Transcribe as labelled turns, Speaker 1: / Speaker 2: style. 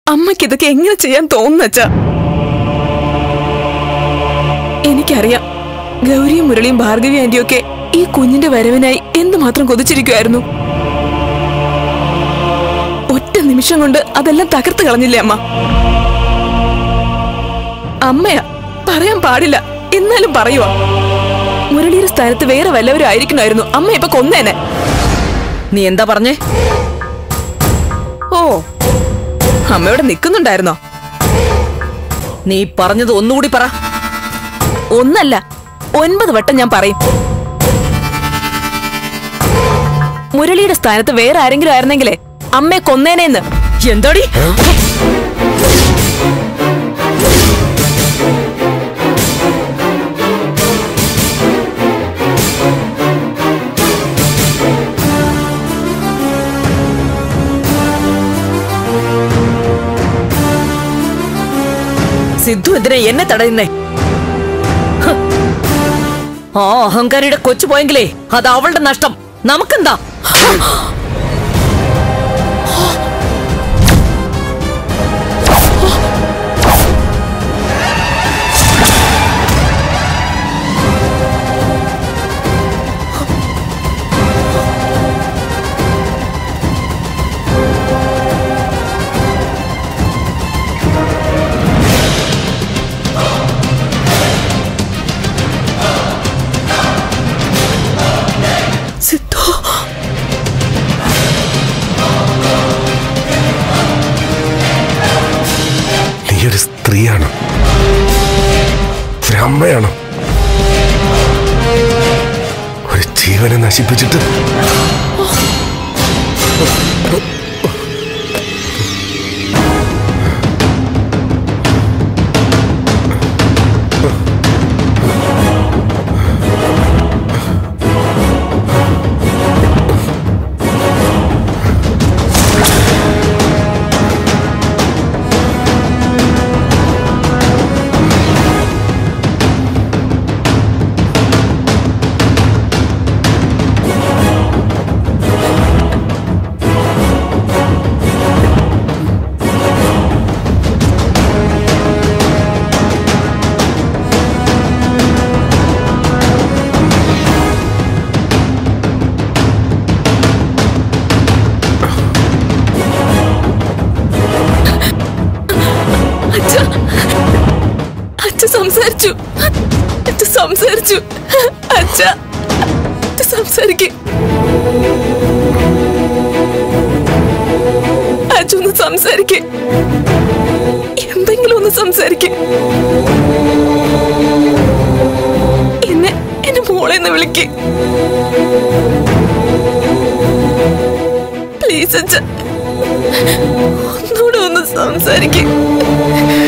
Speaker 1: അമ്മയ്ക്ക് ഇതൊക്കെ എങ്ങനെ ചെയ്യാൻ തോന്നുന്ന അച്ഛാ എനിക്കറിയാം ഗൗരിയും മുരളിയും ഭാർഗവി ആന്റിയൊക്കെ ഈ കുഞ്ഞിന്റെ വരവിനായി എന്തുമാത്രം കൊതിച്ചിരിക്കുമായിരുന്നു ഒറ്റ നിമിഷം കൊണ്ട് അതെല്ലാം തകർത്ത് കളഞ്ഞില്ലേ അമ്മ അമ്മയാ പറയാൻ പാടില്ല എന്നാലും പറയുവാ മുരളിയുടെ സ്ഥാനത്ത് വേറെ വല്ലവരും ആയിരിക്കണമായിരുന്നു അമ്മ ഇപ്പൊ കൊന്നേനെ
Speaker 2: നീ എന്താ പറഞ്ഞേ
Speaker 1: ഓ അമ്മയോടെ നിൽക്കുന്നുണ്ടായിരുന്നോ
Speaker 2: നീ പറഞ്ഞത് ഒന്നുകൂടി പറ
Speaker 1: ഒന്നല്ല ഒൻപത് വട്ടം ഞാൻ പറയും മുരളിയുടെ സ്ഥാനത്ത് വേറെ ആരെങ്കിലും ആയിരുന്നെങ്കിലേ അമ്മയെ കൊന്നേനേന്ന്
Speaker 2: എന്താടി സിദ്ധു എന്തിനാ എന്നെ തടയുന്നേ ഹ്. ആ അഹങ്കാരിയുടെ കൊച്ചു പോയെങ്കിലേ അത് അവളുടെ നഷ്ടം നമുക്കെന്താ
Speaker 1: സിദ്ധു
Speaker 3: നീ ഒരു സ്ത്രീയാണ് ഒരു അമ്മയാണ് ഒരു ജീവനെ നശിപ്പിച്ചിട്ട്
Speaker 1: അച്ഛ അച്ഛ സംസാരിച്ചു അച്ഛ സംസാരിച്ചു അച്ഛ അച്ഛ സംസാരിക്കും അച്ഛ ഒന്ന് സംസാരിക്കേ എന്തെങ്കിലും ഒന്ന് സംസാരിക്കേ എന്നെ എന്നെ മോളെ എന്ന് വിളിക്കേ പ്ലീസ് അച്ഛ ഒന്നുകൂടെ ഒന്ന് സംസാരിക്കേ